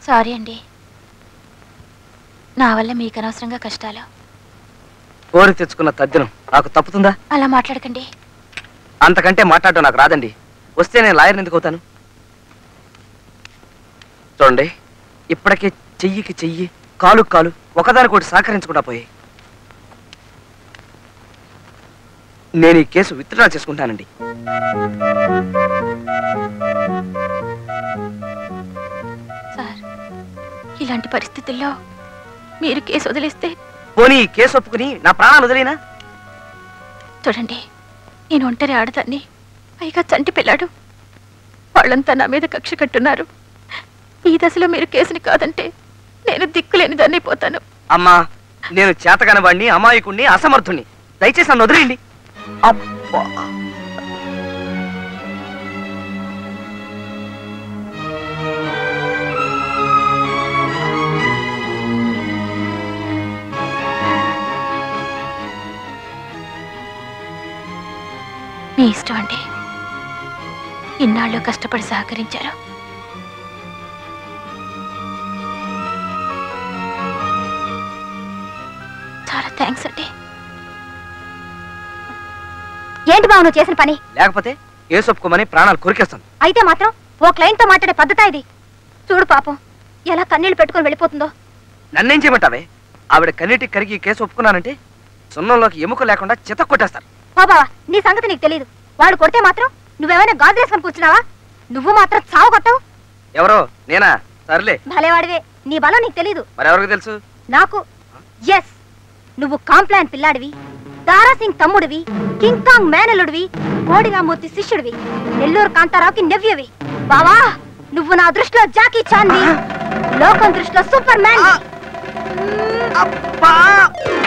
sorry అండి నా వల్ల మీకు అనవసరంగా కష్టాలు కోరి తెచ్చుకున్న తద్దినం నాకు తప్పుతుందా అలా మాట్లాడకండి అంతకంటే మాట్లాడడం నాకు రాదండి వస్తే నేను లాయర్ని ఎందుకు అవుతాను చూడండి ఇప్పటికే చెయ్యికి చెయ్యి కాలు కాలు ఒకదానికోటి సహకరించకుండా పోయాయి నేను ఈ కేసు విత్డ్రా చేసుకుంటానండి సార్ ఇలాంటి పరిస్థితుల్లో మీరు కేసు వదిలేస్తే పోనీ ఈ కేసు ఒప్పుకుని నా ప్రాణాలు వదిలేనా చూడండి నేను ఒంటరి ఆడదాన్ని పైగా చంటి పిల్లాడు వాళ్ళంతా నా మీద కక్ష కట్టున్నారు ఈ దశలో మీరు కేసుని కాదంటే నేను దిక్కులేని దాన్ని అయిపోతాను అమ్మా నేను చేతకాని వాడిని అమాయకుణ్ణి అసమర్థుణ్ణి దయచేసి నన్ను వదిలేయండి అబ్బా మీ ఇష్టం అండి ఇన్నాళ్ళు కష్టపడి సహకరించారు చాలా థ్యాంక్స్ అండి ఏంటి బావ నువ్వు చేసిన పని లేకపోతే కేసు ఒప్పుకోమని ప్రాణాలు కొరికేస్తాను అయితే మాత్రం ఓ క్లయింట్ తో మాట్లాడే పద్ధత ఇది చూడు పాపం ఎలా కన్నీళ్లు పెట్టుకొని వెళ్ళిపోతుందో నన్నేం చేయమంటావే ఆవిడ కన్నీటికి కరిగి ఈ కేసు ఒప్పుకున్నానంటే సున్నంలోకి ఎముక లేకుండా చిత కొట్టేస్తారు బాబా నీ సంగతి నీకు తెలియదు వాడు కొడితే మాత్రం నువ్వేమైనా గాజులేసుకొని కూర్చున్నావా నువ్వు మాత్రం చావు కొట్టవు ఎవరో నేనా సర్లే భలేవాడివే నీ బలం నీకు తెలీదు మరెవరికి తెలుసు నాకు ఎస్ నువ్వు కాంప్లాన్ పిల్లాడివి దారాసింగ్ తమ్ముడివి కింగ్ కాంగ్ మేనలుడివి కోడిరామూర్తి శిష్యుడివి నెల్లూరు కాంతారావుకి నెవ్యవి బావా నువ్వు నా దృష్టిలో జాకీ చాన్వి లోకం దృష్టిలో సూపర్ మ్యాన్ అబ్బా